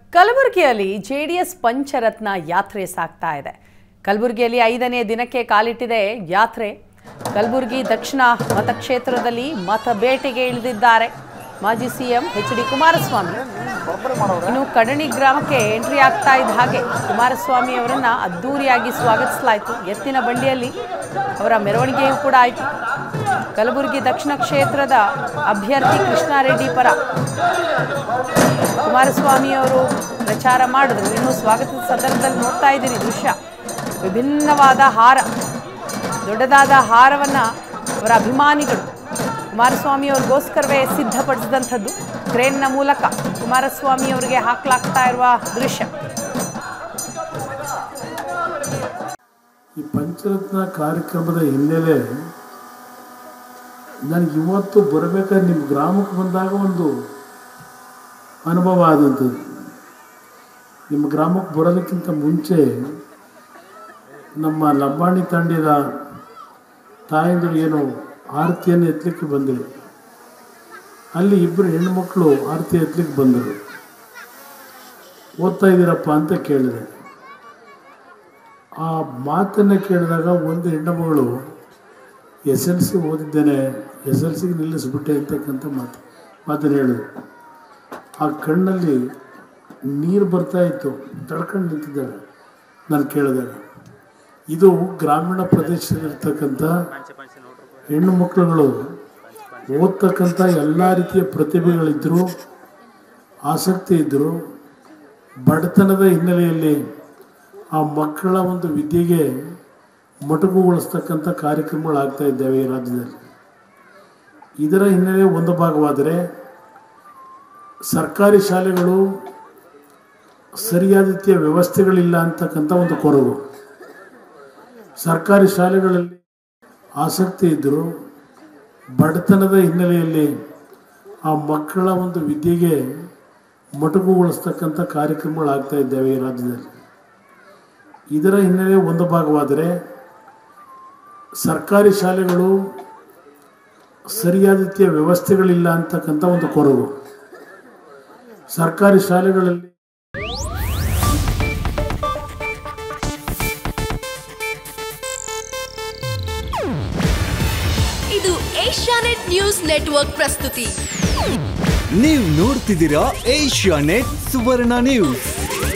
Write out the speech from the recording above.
ಕಲಬುರಗಿಯಲ್ಲಿ ಜೆಡಿಎಸ್ ಪಂಚರತ್ನ ಯಾತ್ರೆ ಸಾಗ್ತಾ ಇದೆ ಕಲಬುರಗಿಯಲ್ಲಿ ಐದನೇ ದಿನಕ್ಕೆ ಕಾಲಿಟ್ಟಿದೆ ಯಾತ್ರೆ ಕಲಬುರಗಿ ದಕ್ಷಿಣ ಮತಕ್ಷೇತ್ರದಲ್ಲಿ ಮತ ಬೇಟೆಗೆ ಇಳಿದಿದ್ದಾರೆ ಮಾಜಿ ಸಿಎಂ ಎಚ್ ಡಿ ಕುಮಾರಸ್ವಾಮಿ ಇನ್ನು ಕಡಣಿ ಗ್ರಾಮಕ್ಕೆ ಎಂಟ್ರಿ ಆಗ್ತಾ ಇದ್ದ ಹಾಗೆ ಕುಮಾರಸ್ವಾಮಿ ಅವರನ್ನ ಅದ್ದೂರಿಯಾಗಿ ಸ್ವಾಗತಿಸಲಾಯಿತು ಎತ್ತಿನ ಬಂಡಿಯಲ್ಲಿ ಅವರ ಮೆರವಣಿಗೆಯೂ ಕೂಡ ಆಯಿತು ಕಲಬುರಗಿ ದಕ್ಷಿಣ ಕ್ಷೇತ್ರದ ಅಭ್ಯರ್ಥಿ ಕೃಷ್ಣಾರೆಡ್ಡಿ ಪರ ಕುಮಾರಸ್ವಾಮಿ ಅವರು ಪ್ರಚಾರ ಮಾಡಿದ್ರು ಇನ್ನು ಸ್ವಾಗತದ ಸಂದರ್ಭದಲ್ಲಿ ನೋಡ್ತಾ ಇದ್ದೀರಿ ದೃಶ್ಯ ವಿಭಿನ್ನವಾದ ಹಾರ ದೊಡ್ಡದಾದ ಹಾರವನ್ನು ಅವರ ಅಭಿಮಾನಿಗಳು ಕುಮಾರಸ್ವಾಮಿ ಅವ್ರಿಗೋಸ್ಕರವೇ ಸಿದ್ಧಪಡಿಸಿದಂಥದ್ದು ಕ್ರೇನ್ನ ಮೂಲಕ ಕುಮಾರಸ್ವಾಮಿ ಅವರಿಗೆ ಹಾಕಲಾಗ್ತಾ ಇರುವ ದೃಶ್ಯ ಈ ಪಂಚರತ್ನ ಕಾರ್ಯಕ್ರಮದ ಹಿನ್ನೆಲೆ ನನಗೆ ಇವತ್ತು ಬರಬೇಕಾದ್ರೆ ನಿಮ್ಮ ಗ್ರಾಮಕ್ಕೆ ಬಂದಾಗ ಒಂದು ಅನುಭವ ಆದಂಥದ್ದು ನಿಮ್ಮ ಗ್ರಾಮಕ್ಕೆ ಬರೋದಕ್ಕಿಂತ ಮುಂಚೆ ನಮ್ಮ ಲಂಬಾಣಿ ತಂಡದ ತಾಯಂದಿರು ಏನು ಆರತಿಯನ್ನು ಎತ್ತಲಿಕ್ಕೆ ಬಂದರು ಅಲ್ಲಿ ಇಬ್ಬರು ಹೆಣ್ಣುಮಕ್ಕಳು ಆರತಿ ಎತ್ತಲಿಕ್ಕೆ ಬಂದರು ಓದ್ತಾ ಇದ್ದೀರಪ್ಪ ಅಂತ ಕೇಳಿದೆ ಆ ಮಾತನ್ನು ಕೇಳಿದಾಗ ಒಂದು ಹೆಣ್ಣುಮಗಳು ಎಸ್ ಎಲ್ ಸಿ ಓದಿದ್ದೇನೆ ಎಸ್ ಎಲ್ ಸಿಗೆ ನಿಲ್ಲಿಸ್ಬಿಟ್ಟೆ ಅಂತಕ್ಕಂಥ ಮಾತು ಮಾತನ್ನು ಹೇಳಿದ್ರು ಆ ಕಣ್ಣಲ್ಲಿ ನೀರು ಬರ್ತಾ ಇತ್ತು ತಡ್ಕೊಂಡು ನಿಂತಿದ್ದಾಳೆ ನಾನು ಕೇಳಿದಾಗ ಇದು ಗ್ರಾಮೀಣ ಪ್ರದೇಶದಲ್ಲಿರ್ತಕ್ಕಂಥ ಹೆಣ್ಣು ಮಕ್ಕಳುಗಳು ಓದ್ತಕ್ಕಂಥ ಎಲ್ಲ ರೀತಿಯ ಪ್ರತಿಭೆಗಳಿದ್ದರು ಆಸಕ್ತಿ ಇದ್ದರು ಬಡತನದ ಹಿನ್ನೆಲೆಯಲ್ಲಿ ಆ ಮಕ್ಕಳ ಒಂದು ವಿದ್ಯೆಗೆ ಮೊಟಕುಗೊಳಿಸ್ತಕ್ಕಂಥ ಕಾರ್ಯಕ್ರಮಗಳಾಗ್ತಾ ಇದ್ದಾವೆ ಈ ರಾಜ್ಯದಲ್ಲಿ ಇದರ ಹಿನ್ನೆಲೆ ಒಂದು ಭಾಗವಾದರೆ ಸರ್ಕಾರಿ ಶಾಲೆಗಳು ಸರಿಯಾದ ರೀತಿಯ ವ್ಯವಸ್ಥೆಗಳಿಲ್ಲ ಅಂತಕ್ಕಂಥ ಒಂದು ಕೊರಗು ಸರ್ಕಾರಿ ಶಾಲೆಗಳಲ್ಲಿ ಆಸಕ್ತಿ ಇದ್ದರು ಬಡತನದ ಹಿನ್ನೆಲೆಯಲ್ಲಿ ಆ ಮಕ್ಕಳ ಒಂದು ವಿದ್ಯೆಗೆ ಮೊಟಕುಗೊಳಿಸ್ತಕ್ಕಂಥ ಕಾರ್ಯಕ್ರಮಗಳಾಗ್ತಾ ಇದ್ದಾವೆ ಈ ರಾಜ್ಯದಲ್ಲಿ ಇದರ ಹಿನ್ನೆಲೆ ಒಂದು ಭಾಗವಾದರೆ ಸರ್ಕಾರಿ ಶಾಲೆಗಳು ಸರಿಯಾದ ರೀತಿಯ ವ್ಯವಸ್ಥೆಗಳಿಲ್ಲ ಅಂತಕ್ಕಂಥ ಒಂದು ಕೊರಗು ಸರ್ಕಾರಿ ಶಾಲೆಗಳಲ್ಲಿ ಇದು ಏಷ್ಯಾನೆಟ್ ನ್ಯೂಸ್ ನೆಟ್ವರ್ಕ್ ಪ್ರಸ್ತುತಿ ನೀವು ನೋಡ್ತಿದ್ದೀರಾ ಏಷ್ಯಾ ನೆಟ್ ಸುವರ್ಣ ನ್ಯೂಸ್